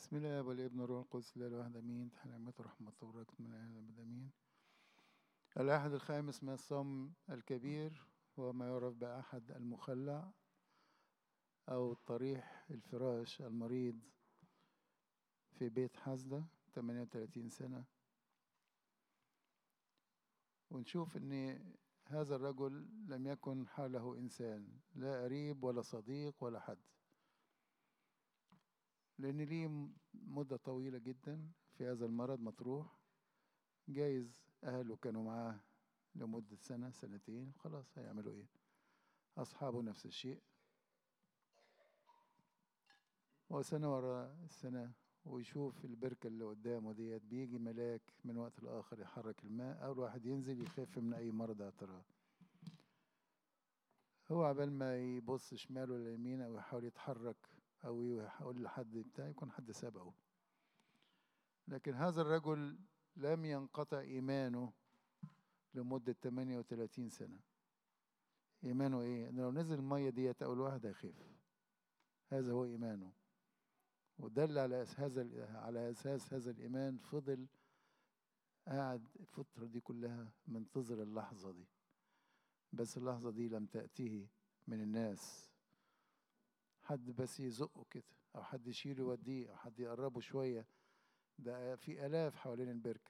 بسم الله والابن والروح القدس لا الواحد امين نعمة ورحمة وبركة من اهل الابد امين الاحد الخامس من الصوم الكبير هو ما يعرف باحد المخلع او طريح الفراش المريض في بيت حسدة 38 سنة ونشوف ان هذا الرجل لم يكن حاله انسان لا قريب ولا صديق ولا حد لأن ليه مدة طويلة جدا في هذا المرض مطروح جايز أهله كانوا معاه لمدة سنة سنتين خلاص هيعملوا إيه أصحابه نفس الشيء وسنة ورا السنة ويشوف البركة اللي قدامه ديت بيجي ملاك من وقت لآخر يحرك الماء أو الواحد ينزل يخف من أي مرض اعتراض هو عبال ما يبص شمال ولا يمين أو يحاول يتحرك أو يقول لحد بتاع يكون حد سبقه لكن هذا الرجل لم ينقطع إيمانه لمدة 38 سنة إيمانه إيه؟ إنه لو نزل المية ديت أول واحد هيخف هذا هو إيمانه ودل على هذا على أساس هذا الإيمان فضل قاعد الفترة دي كلها منتظر اللحظة دي بس اللحظة دي لم تأتيه من الناس حد بس يزقه كده او حد يشيله يوديه او حد يقربه شويه ده في الاف حوالين البركه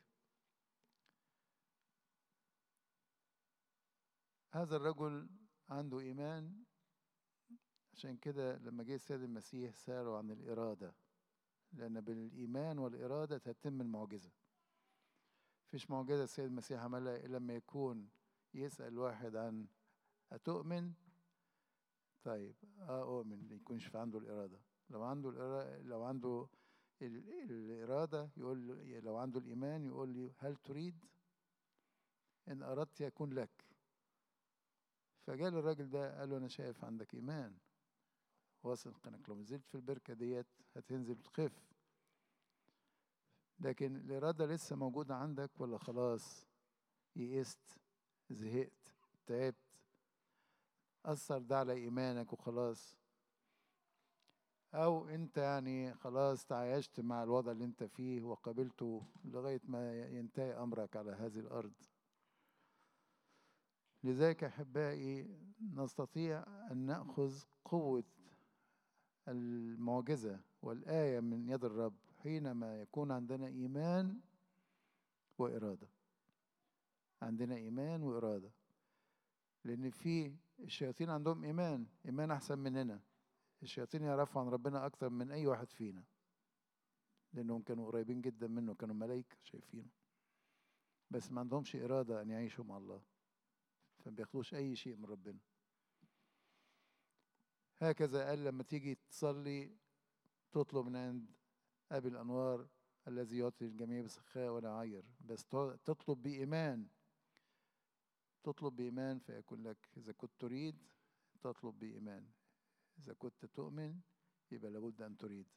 هذا الرجل عنده ايمان عشان كده لما جه السيد المسيح سأله عن الإرادة لأن بالإيمان والإرادة تتم المعجزة فيش معجزة السيد المسيح عملها إلا لما يكون يسأل واحد عن أتؤمن طيب اه اؤمن ما يكونش في عنده الاراده لو عنده الإرادة لو عنده الاراده يقول له لو عنده الايمان يقول لي هل تريد ان اردت يكون لك فجاء الراجل ده قال له انا شايف عندك ايمان واثق انك لو نزلت في البركه ديت هتنزل وتخف لكن الاراده لسه موجوده عندك ولا خلاص يئست زهقت تعبت أثر ده على إيمانك وخلاص أو أنت يعني خلاص تعايشت مع الوضع اللي أنت فيه وقبلته لغاية ما ينتهي أمرك على هذه الأرض لذلك أحبائي نستطيع أن نأخذ قوة المعجزة والآية من يد الرب حينما يكون عندنا إيمان وإرادة عندنا إيمان وإرادة لأن في الشياطين عندهم إيمان إيمان أحسن مننا الشياطين يعرفوا عن ربنا أكتر من أي واحد فينا لأنهم كانوا قريبين جدا منه كانوا ملايكة شايفينه بس ما عندهمش إرادة أن يعيشوا مع الله فما بياخدوش أي شيء من ربنا هكذا قال لما تيجي تصلي تطلب من عند أبي الأنوار الذي يعطي الجميع بسخاء ولا عير بس تطلب بإيمان تطلب بإيمان فيكون لك إذا كنت تريد تطلب بإيمان إذا كنت تؤمن يبقى لابد أن تريد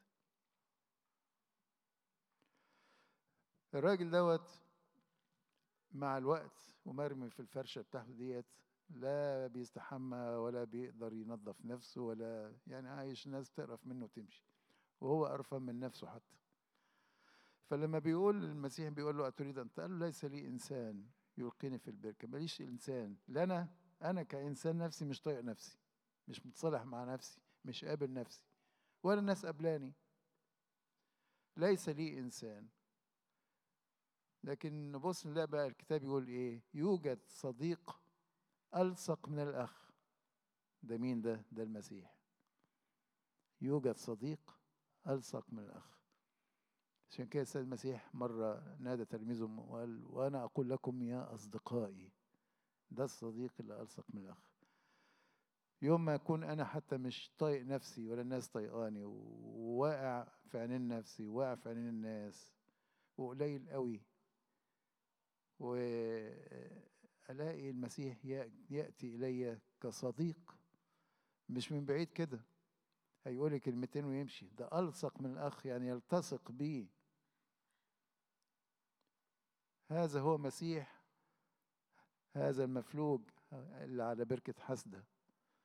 الراجل دوت مع الوقت ومرمي في الفرشة بتاعته ديت لا بيستحمى ولا بيقدر ينظف نفسه ولا يعني عايش ناس تقرف منه وتمشي وهو قرفان من نفسه حتى فلما بيقول المسيح بيقول له أتريد أن قال له ليس لي إنسان يلقيني في البركة ماليش إنسان لا أنا أنا كإنسان نفسي مش طايق نفسي مش متصالح مع نفسي مش قابل نفسي ولا الناس قبلاني ليس لي إنسان لكن نبص نلاقي بقى الكتاب يقول إيه يوجد صديق ألصق من الأخ ده مين ده ده المسيح يوجد صديق ألصق من الأخ عشان كده السيد المسيح مرة نادى تلميذه وقال وأنا أقول لكم يا أصدقائي ده الصديق اللي ألصق من الأخ يوم ما أكون أنا حتى مش طايق نفسي ولا الناس طايقاني وواقع في عينين نفسي وواقع في عينين الناس وقليل قوي وألاقي المسيح يأتي إلي كصديق مش من بعيد كده هيقول لي كلمتين ويمشي ده ألصق من الأخ يعني يلتصق بيه هذا هو مسيح هذا المفلوج اللي على بركة حسدة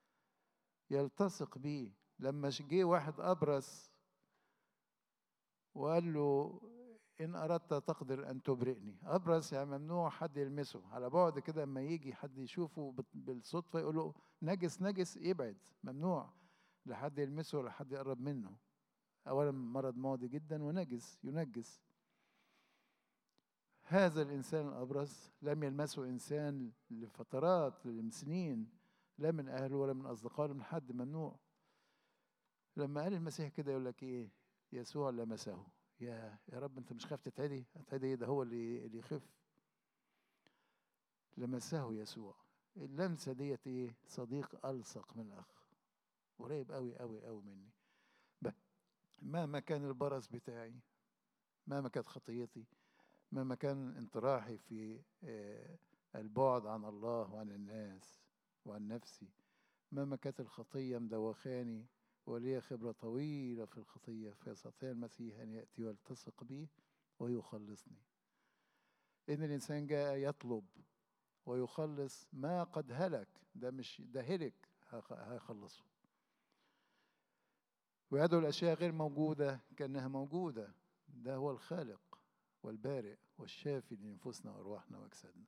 يلتصق بيه لما جه واحد أبرص وقال له إن أردت تقدر أن تبرئني أبرص يعني ممنوع حد يلمسه على بعد كده أما يجي حد يشوفه بالصدفة يقول له نجس نجس يبعد ممنوع لحد يلمسه ولا حد يقرب منه أولا مرض ماضي جدا ونجس ينجس هذا الإنسان الأبرص لم يلمسه إنسان لفترات لسنين لا من أهله ولا من أصدقائه ولا من حد ممنوع لما قال المسيح كده يقول لك إيه يسوع لمسه يا يا رب أنت مش خايف تتعدي هتعدي إيه ده هو اللي اللي يخف لمسه يسوع اللمسة ديت إيه صديق ألصق من الأخ قريب قوي قوي قوي مني مهما كان البرص بتاعي مهما كانت خطيتي مهما كان انطراحي في البعد عن الله وعن الناس وعن نفسي مهما كانت الخطية مدوخاني ولي خبرة طويلة في الخطية فيستطيع المسيح أن يأتي ويلتصق بي ويخلصني إن الإنسان جاء يطلب ويخلص ما قد هلك ده مش ده هلك هيخلصه ويدعو الأشياء غير موجودة كأنها موجودة ده هو الخالق والبارئ والشافي لنفوسنا وأرواحنا وأجسادنا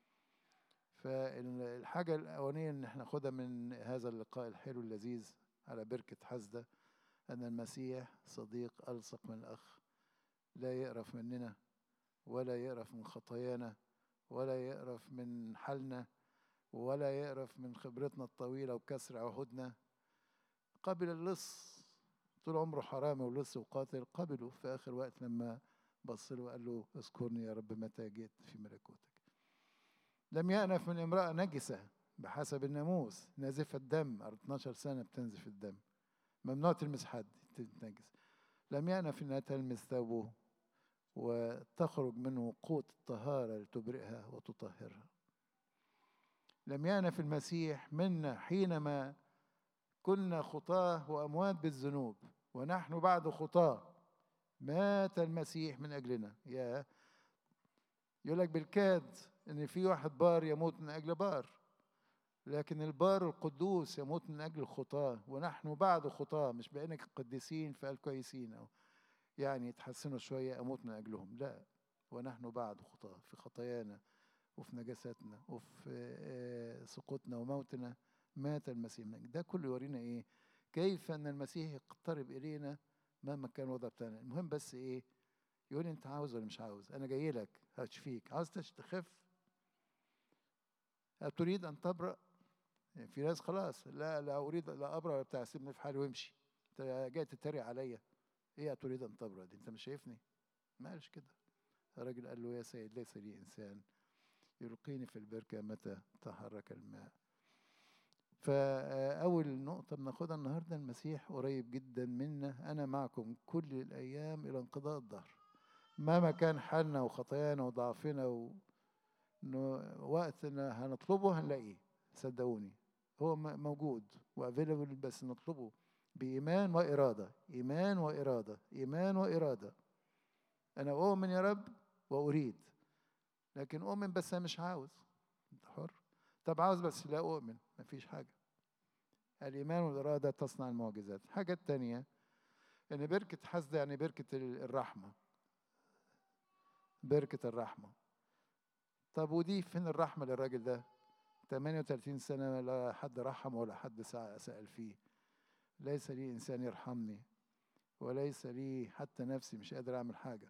فالحاجة الأولانية إن احنا ناخدها من هذا اللقاء الحلو اللذيذ على بركة حسدة أن المسيح صديق ألصق من الأخ لا يقرف مننا ولا يقرف من خطايانا ولا يقرف من حالنا ولا يقرف من خبرتنا الطويلة وكسر عهودنا قبل اللص طول عمره حرامي ولص وقاتل قبله في آخر وقت لما بص له وقال له اذكرني يا رب متى جئت في ملكوتك لم يأنف من امرأة نجسة بحسب الناموس نازفة الدم 12 سنة بتنزف الدم ممنوع تلمس حد تتنجس لم يأنف انها تلمس ثوبه وتخرج منه قوت الطهارة لتبرئها وتطهرها لم يأنف المسيح منا حينما كنا خطاة وأموات بالذنوب ونحن بعد خطاة مات المسيح من أجلنا يا يقول لك بالكاد إن في واحد بار يموت من أجل بار لكن البار القدوس يموت من أجل الخطاة ونحن بعد خطاة مش بقينا قديسين فقال كويسين أو يعني يتحسنوا شوية أموت من أجلهم لا ونحن بعد خطاة في خطايانا وفي نجاساتنا وفي سقوطنا وموتنا مات المسيح من ده كله يورينا ايه كيف ان المسيح يقترب الينا مهما كان الوضع بتاعنا المهم بس ايه يقول انت عاوز ولا مش عاوز انا جاي لك هشفيك عاوز تخف تريد ان تبرأ يعني في ناس خلاص لا لا اريد لا ابرأ ولا بتاع سيبني في حالي وامشي انت جاي تتريق عليا ايه تريد ان تبرأ دي انت مش شايفني ما قالش كده الراجل قال له يا سيد ليس لي انسان يلقيني في البركه متى تحرك الماء فأول نقطة بناخدها النهاردة المسيح قريب جدا منا أنا معكم كل الأيام إلى انقضاء الظهر مهما كان حالنا وخطايانا وضعفنا و... وقت هنطلبه هنلاقيه صدقوني هو موجود وافيلبل بس نطلبه بإيمان وإرادة إيمان وإرادة إيمان وإرادة أنا أؤمن يا رب وأريد لكن أؤمن بس أنا مش عاوز أنت حر طب عاوز بس لا أؤمن مفيش حاجة الإيمان والإرادة تصنع المعجزات الحاجة التانية إن بركة حسد يعني بركة الرحمة بركة الرحمة طب ودي فين الرحمة للراجل ده 38 سنة لا حد رحم ولا حد سأل فيه ليس لي إنسان يرحمني وليس لي حتى نفسي مش قادر أعمل حاجة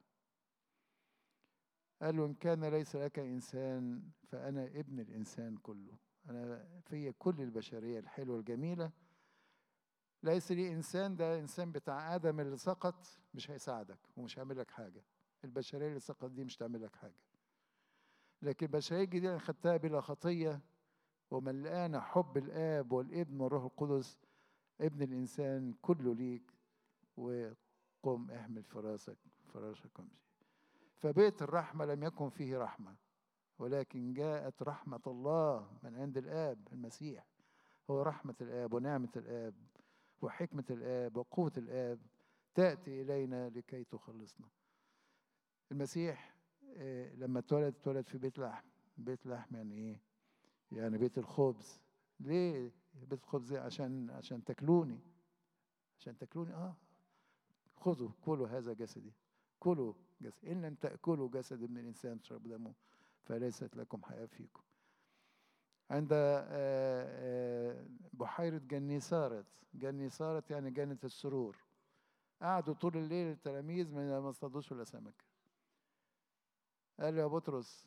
قال له إن كان ليس لك إنسان فأنا ابن الإنسان كله أنا في كل البشرية الحلوة الجميلة ليس لي إنسان ده إنسان بتاع آدم اللي سقط مش هيساعدك ومش هيعمل لك حاجة البشرية اللي سقط دي مش تعمل لك حاجة لكن البشرية الجديدة اللي خدتها بلا خطية وملقانا حب الآب والابن والروح القدس ابن الإنسان كله ليك وقم احمل فراسك فراشك وامشي فبيت الرحمة لم يكن فيه رحمة ولكن جاءت رحمة الله من عند الآب المسيح هو رحمة الآب ونعمة الآب وحكمة الآب وقوة الآب تأتي إلينا لكي تخلصنا المسيح لما اتولد اتولد في بيت لحم بيت لحم يعني ايه يعني بيت الخبز ليه بيت الخبز عشان عشان تاكلوني عشان تاكلوني اه خذوا كلوا هذا جسدي كلوا جسد إن لم تأكلوا جسد ابن الإنسان تشربوا دمه فليست لكم حياة فيكم عند آه، آه، بحيرة جنيسارت جنيسارت يعني جنة السرور قعدوا طول الليل التلاميذ ما ما اصطادوش ولا سمك قال له يا بطرس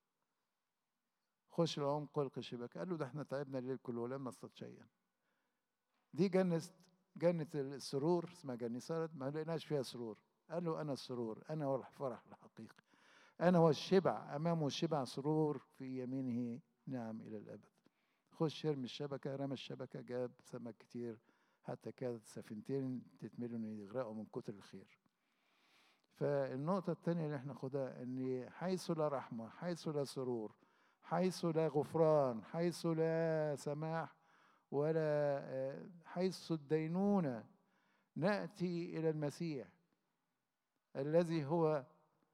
خش العمق والقي الشباك قال له ده احنا تعبنا الليل كله ولم نصطاد شيئا دي جنة جنة السرور اسمها جنيسارت ما لقيناش فيها سرور قال له أنا السرور أنا هو الفرح الحقيقي أنا هو الشبع أمامه الشبع سرور في يمينه نعم إلى الأبد خش ارمي الشبكة رمى الشبكة جاب سمك كتير حتى كانت سفينتين تتملوا إن يغرقوا من كتر الخير فالنقطة الثانية اللي احنا ناخدها إن حيث لا رحمة حيث لا سرور حيث لا غفران حيث لا سماح ولا آه، حيث الدينونة نأتي إلى المسيح الذي هو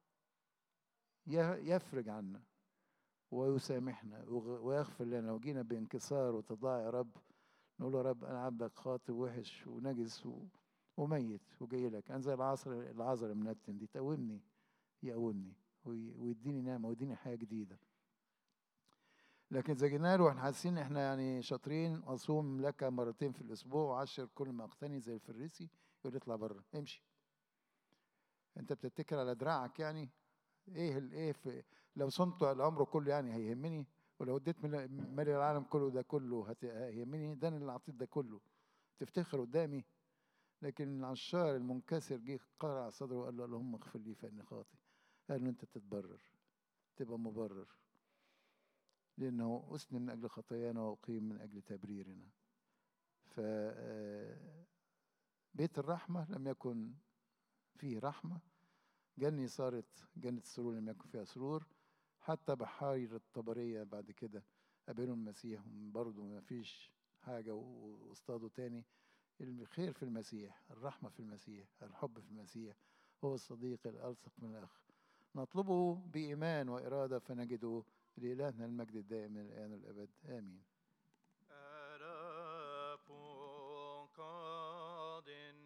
ي- يفرج عنا ويسامحنا وغ- ويغفر لنا لو جينا بانكسار وتضاع يا رب نقول له يا رب انا عبدك خاطئ وحش ونجس و- وميت وجاي لك انا زي العصر العذراء المنتن دي تقومني يقومني وي- ويديني نعمه ويديني حياه جديده لكن اذا جينا له واحنا حاسين احنا يعني شاطرين اصوم لك مرتين في الاسبوع وعشر كل ما اقتني زي الفريسي يقول لي اطلع بره امشي انت بتتكل على دراعك يعني ايه ال- ايه في لو صمت العمر كله يعني هيهمني ولو اديت مال مال العالم كله ده كله هت- هيهمني ده انا اللي اعطيت ده كله تفتخر قدامي لكن العشار المنكسر جه قرع صدره وقال له اللهم اغفر لي فاني خاطئ قال له انت تتبرر تبقى مبرر لانه اسلم من اجل خطايانا واقيم من اجل تبريرنا ف آه، بيت الرحمه لم يكن فيه رحمه جني صارت جنة السرور لم يكن فيها سرور حتى بحاير الطبرية بعد كده قابلوا المسيح برضه ما فيش حاجة و- واصطادوا تاني الخير في المسيح الرحمة في المسيح الحب في المسيح هو الصديق الألصق من الأخ نطلبه بإيمان وإرادة فنجده لإلهنا المجد الدائم من الآن والأبد آمين